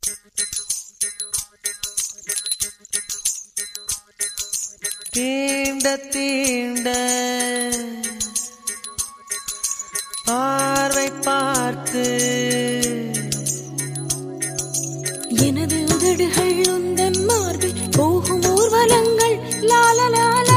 தீண்ட தீண்ட பார்வை பார்த்து எனது உதடுகள் உந்தன் மார்பில் போகும் ஊர்வலங்கள் லால லாலா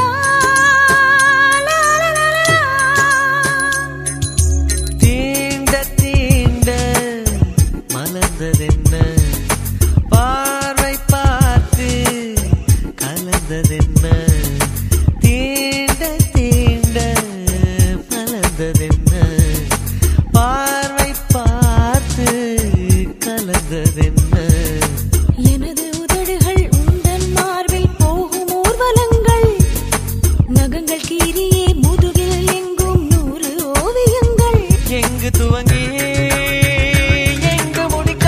தீண்ட தீண்ட மலர்ந்ததென்ன பார்வை பார்த்து கலந்ததென்ன தீண்ட தீண்ட மலர்ந்ததென்ன பார்வை பார்த்து கலந்ததென்ன எனது உதடுகள் உந்தன் மார்பில் போகும் ஊர்வலங்கள் நகங்கள் கீரியே முதுகில் எங்கும் நூறு ஓவியங்கள் எங்கு துவங்கி எங்கு முடிக்க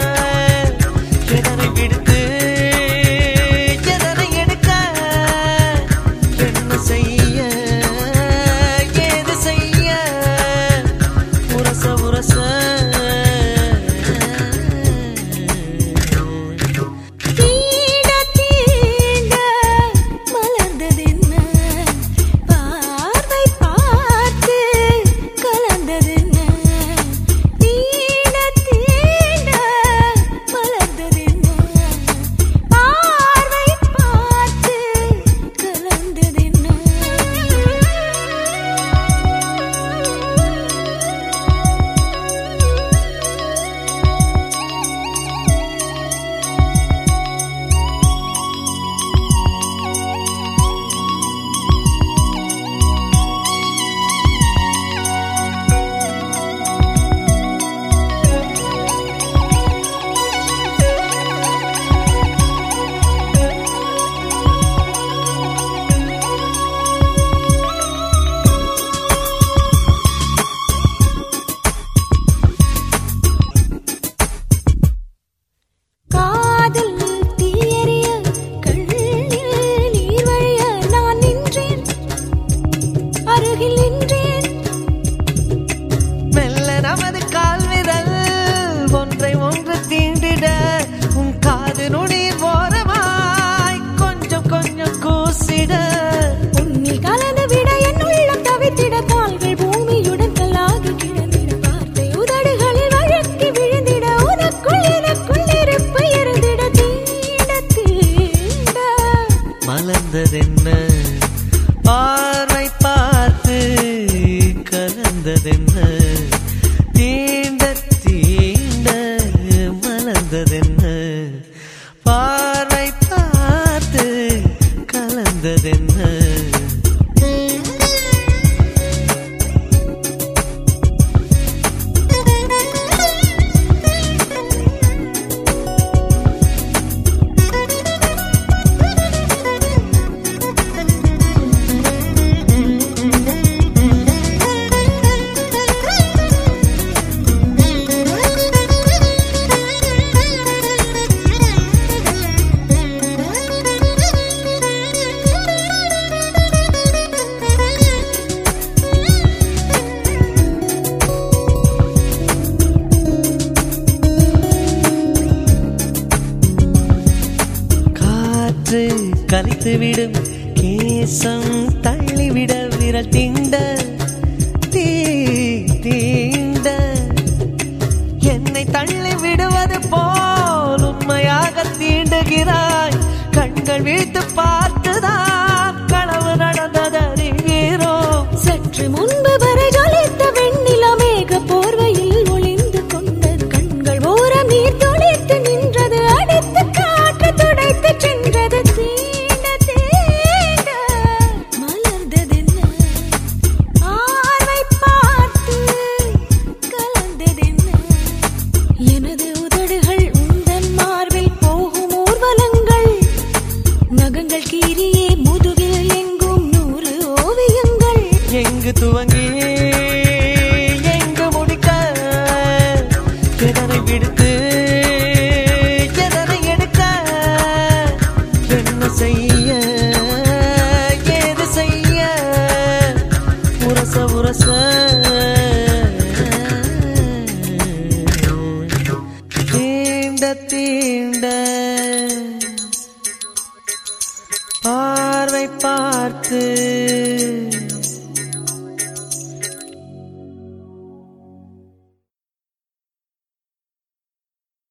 எதனை விடுத்து எதனை எடுக்க என்ன செய்ய ஏது செய்ய உரச உரச தீண்ட தீண்ட மலர்ந்ததென்ன பார்வை பார்த்து கலந்ததென்ன தீண்ட தீண்ட மலர்ந்ததென்ன பார்வை பார்த்து கலந்ததென்ன காதல் தீயறிய கண்ணில் நீர் வழிய நான் நின்றேன் அருகில் நின்றேன் மெல்ல நமது கால் விரல் ஒன்றை ஒன்று தீண்டிட உன் காது நுனி ஓரமாய் கொஞ்சம் கொஞ்சம் கூசிட உன்னில் கலந்து விட என் உள்ளம் தவித்திட கால்கள் பூமியுடன் கல்லாகி கிடந்திட வார்த்தை உதடுகளில் வழக்கி விழுந்திட உனக்குள் எனக்குள் நெருப்பு இருந்திட தீண்ட தீண்ட மலர்ந்ததென்ன பார்வை பார்த்து கலந்ததென்ன தீண்ட தீண்ட மலர்ந்ததென்ன பார்வை பார்த்து கலந்ததென்ன காற்று கலைத்துவிடும் கேசம் தள்ளிவிட விரல் தீண்ட தீ தீண்ட என்னை தள்ளி விடுவது போல் உண்மையாக தீண்டுகிறாய் கண்கள் விழித்து பார்த்துதான் களவு நடந்ததறிகிறோம் சற்று முன்பு வரை ஜொலித்த வெண்ணிலா மேக போர்வையில் ஒளிந்து கொண்டது கண்கள் ஓரம் நீர் துளித்து நின்றது அடித்து காற்று துடைத்து சென்றது தீண்ட தீண்ட மலர்ந்ததென்ன ஆர்வை பார்த்து கலந்ததென்ன எனது உதடுகள் உந்தன் மார்பில் போகும் ஊர்வலங்கள் நகங்கள் கீரியே முதுகில் எங்கும் நூறு ஓவியங்கள் எங்கு துவங்கி எங்கு முடிக்க தீண்ட பார்வை பார்த்து